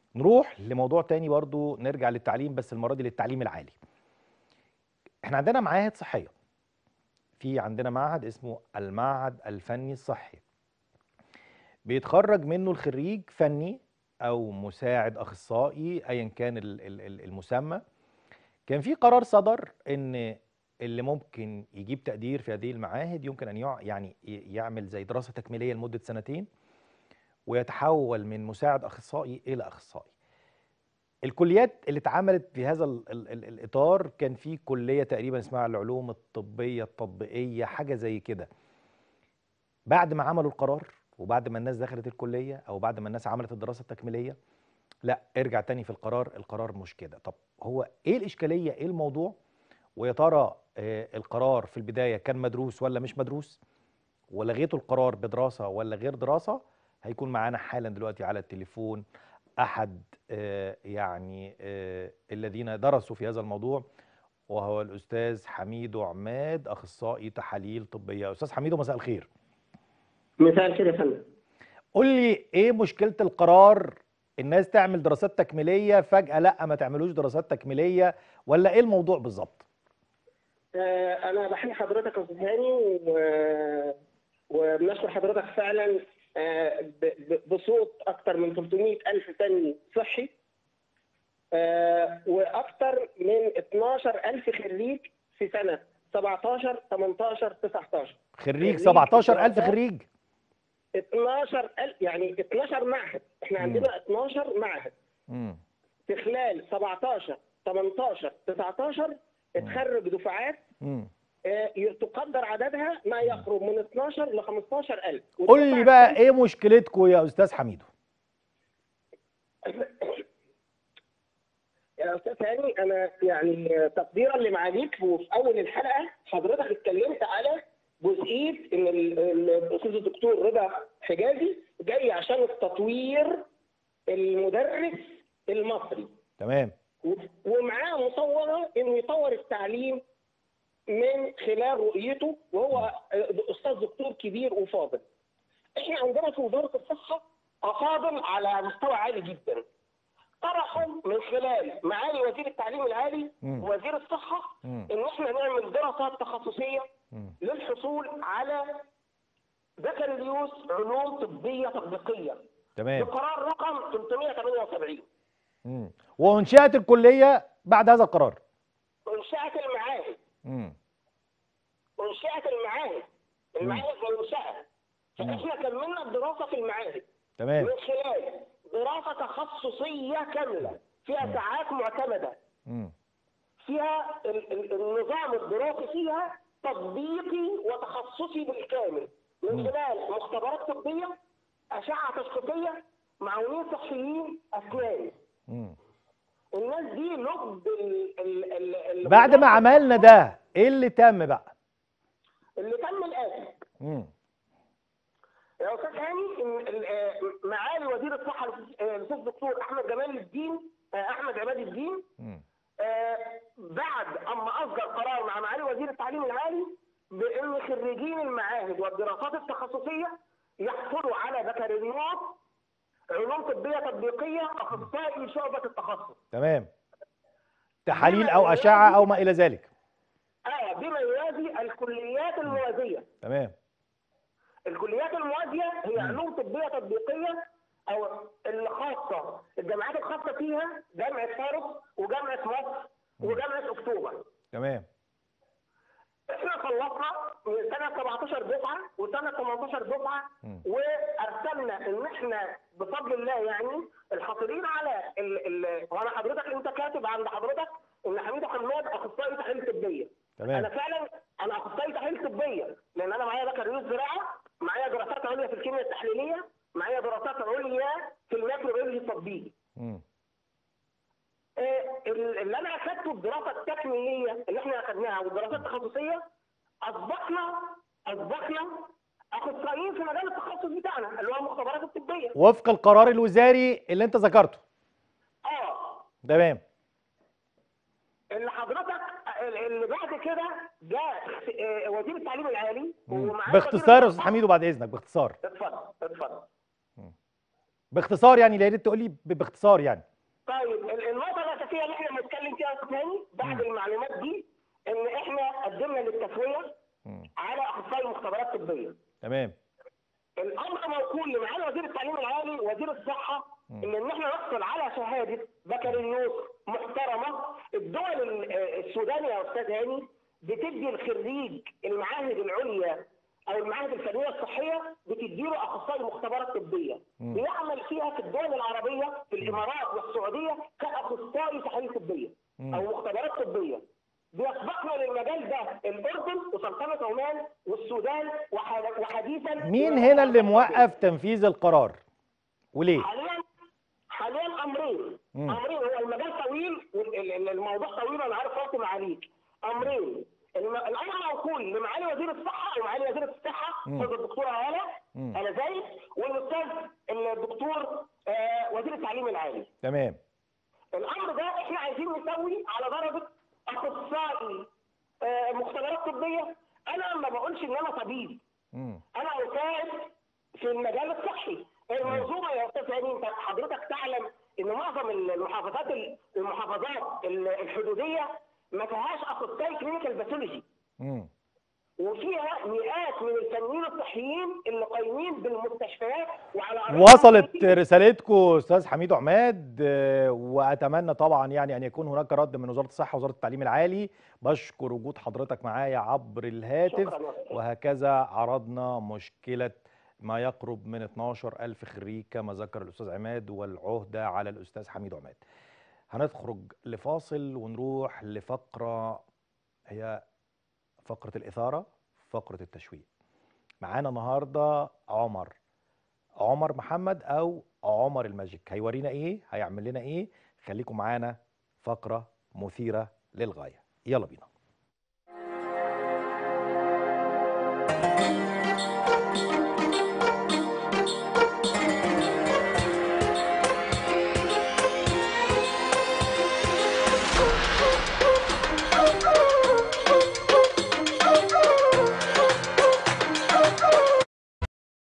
نروح لموضوع تاني برضو نرجع للتعليم بس المرة دي للتعليم العالي احنا عندنا معاهد صحية في عندنا معهد اسمه المعهد الفني الصحي بيتخرج منه الخريج فني او مساعد اخصائي ايا كان ال- ال- ال- المسمى كان في قرار صدر ان اللي ممكن يجيب تقدير في هذه المعاهد يمكن ان يع- يعني ي- يعمل زي دراسة تكميلية لمدة سنتين ويتحول من مساعد اخصائي الى اخصائي الكليات اللي اتعملت في هذا ال ال ال الاطار كان في كليه تقريبا اسمها العلوم الطبيه التطبيقيه حاجه زي كده بعد ما عملوا القرار وبعد ما الناس دخلت الكليه او بعد ما الناس عملت الدراسه التكميليه لا ارجع تاني في القرار القرار مش كده طب هو ايه الاشكاليه ايه الموضوع ويا ترى آه القرار في البدايه كان مدروس ولا مش مدروس ولغيتوا القرار بدراسه ولا غير دراسه هيكون معانا حالا دلوقتي على التليفون احد آه، يعني آه، الذين درسوا في هذا الموضوع وهو الاستاذ حميدو عماد اخصائي تحاليل طبيه استاذ حميدو مساء الخير مساء الخير يا فندم قول لي ايه مشكله القرار الناس تعمل دراسات تكميليه فجاه لا ما تعملوش دراسات تكميليه ولا ايه الموضوع بالظبط آه، انا بحيي حضرتك يا استاذ هاني و- وبنشكر حضرتك فعلا آه، ب- ب- بصوت اكثر من 300 الف فني صحي آه، واكثر من 12 الف خريج في سنه 17 18 19 خريج خريج 17000 دراسات. خريج 12 الف يعني 12 معهد احنا مم. عندنا 12 معهد امم في خلال 17 18 19 اتخرج دفعات امم آه، تقدر عددها ما يقرب من 12 ل 15000 قول لي بقى ايه مشكلتكم يا استاذ حميدو يا استاذ هاني انا يعني تقديرا لمعاليك وفي اول الحلقه حضرتك اتكلمت على جزئيه ان ال- ال- الاستاذ الدكتور رضا حجازي جاي عشان التطوير المدرس المصري تمام و- ومعاه مصوره انه يطور التعليم من خلال رؤيته وهو استاذ دكتور كبير وفاضل. احنا عندنا في وزاره الصحه افاضل على مستوى عالي جدا. طرحوا من خلال معالي وزير التعليم العالي مم. ووزير الصحه مم. ان احنا نعمل دراسات تخصصيه مم. للحصول على بكالوريوس علوم طبيه تطبيقيه تمام بقرار رقم 378 امم وانشات الكليه بعد هذا القرار انشات المعاهد امم انشات المعاهد المعاهد منشأة فاحنا كملنا الدراسه في المعاهد تمام من خلال دراسه تخصصيه كامله فيها ساعات معتمده امم فيها ال- ال- النظام الدراسي فيها تطبيقي وتخصصي بالكامل من خلال مختبرات طبيه اشعه تشخيصيه معاونين صحيين اسنان امم الناس دي لب ال- ال- ال- ال- بعد ما عملنا ده ايه اللي تم بقى اللي تم الاتي امم يا استاذ هاني إن ال- آه، معالي وزير الصحه الأستاذ- آه، الاستاذ الدكتور احمد جمال الدين آه، احمد عماد الدين امم آه، بعد اما اصدر قرار مع معالي وزير التعليم العالي بان خريجين المعاهد والدراسات التخصصيه يحصلوا على بكالوريوس علوم طبيه تطبيقيه اخصائي شعبه التخصص. تمام تحاليل او اشعه او ما الى ذلك اه بما يوازي الكليات الموازيه. تمام الكليات الموازيه هي علوم طبيه تطبيقيه او الخاصه الجامعات الخاصه فيها جامعه فاروق وجامعه مصر وجامعه اكتوبر. تمام احنا خلصنا من سنه 17 دفعه وسنه 18 دفعه مم. وارسلنا ان احنا بفضل الله يعني الحاصلين على ال ال وانا حضرتك انت كاتب عند حضرتك ان حميد حماد اخصائي تحاليل طبيه. تمام. انا فعلا انا اخصائي تحاليل طبيه لان انا معايا بكالوريوس زراعه معايا دراسات عليا في الكيمياء التحليليه معايا دراسات عليا في الميكروبيولوجي التطبيقي. امم آه، اللي انا اخدته الدراسه التكميليه اللي احنا اخدناها والدراسات التخصصيه اصبحنا اصبحنا اخصائيين في مجال التخصص بتاعنا اللي هو المختبرات الطبيه. وفق القرار الوزاري اللي انت ذكرته اه تمام اللي حضرتك اللي بعد كده جاء آه، وزير التعليم العالي مم. ومعاه باختصار يا وزير استاذ حميدو بعد اذنك باختصار اتفضل اتفضل باختصار يعني يا ريت تقول لي ب- باختصار يعني طيب ال- النقطة الأساسية اللي احنا بنتكلم فيها يا أستاذ هاني بعد المعلومات دي إن احنا قدمنا للتسوية مم. على أخصائي مختبرات طبية. تمام الأمر موكول لمعالي وزير التعليم العالي وزير الصحة مم. إن إن احنا نحصل على شهادة بكالوريوس محترمة الدول ال- آه، السودان يا أستاذ هاني بتدي الخريج المعاهد العليا أو المعاهد الفنية الصحية بتديله أخصائي مختبرات طبية. مم. بيعمل فيها في الدول العربية في الإمارات والسعودية كأخصائي تحاليل طبية مم. أو مختبرات طبية. بيسبقنا للمجال ده الأردن وسلطنة عمان والسودان وح- وحديثا مين هنا اللي موقف تنفيذ القرار وليه حاليا حاليا امرين مم. امرين هو المجال طويل والموضوع طويل انا عارف وقت معاليك امرين الم- الامر موكول لمعالي وزير الصحه ومعالي وزير الصحه مم. استاذ الدكتوره هاله مم. انا زي والاستاذ الدكتور آه، وزير التعليم العالي تمام الامر ده احنا عايزين نسوي على درجه اخصائي آه، مختبرات طبيه انا ما بقولش ان انا طبيب مم. انا مساعد في المجال الصحي المنظومه يا استاذ هاني انت حضرتك تعلم ان معظم المحافظات المحافظات الحدوديه ما فيهاش اخصائي كلينيكال باثولوجي مم. وفيها مئات من الفنيين الصحيين اللي قايمين بالمستشفيات وعلى أرقام وصلت كتير. رسالتكم استاذ حميد عماد آه، واتمنى طبعا يعني ان يكون هناك رد من وزاره الصحه ووزاره التعليم العالي بشكر وجود حضرتك معايا عبر الهاتف شكرا يا أستاذ. وهكذا عرضنا مشكله ما يقرب من 12 ألف خريج كما ذكر الأستاذ عماد والعهدة على الأستاذ حميد عماد هنخرج لفاصل ونروح لفقرة هي فقرة الإثارة فقرة التشويق معانا النهاردة عمر عمر محمد أو عمر الماجيك هيورينا إيه هيعمل لنا إيه خليكم معانا فقرة مثيرة للغاية يلا بينا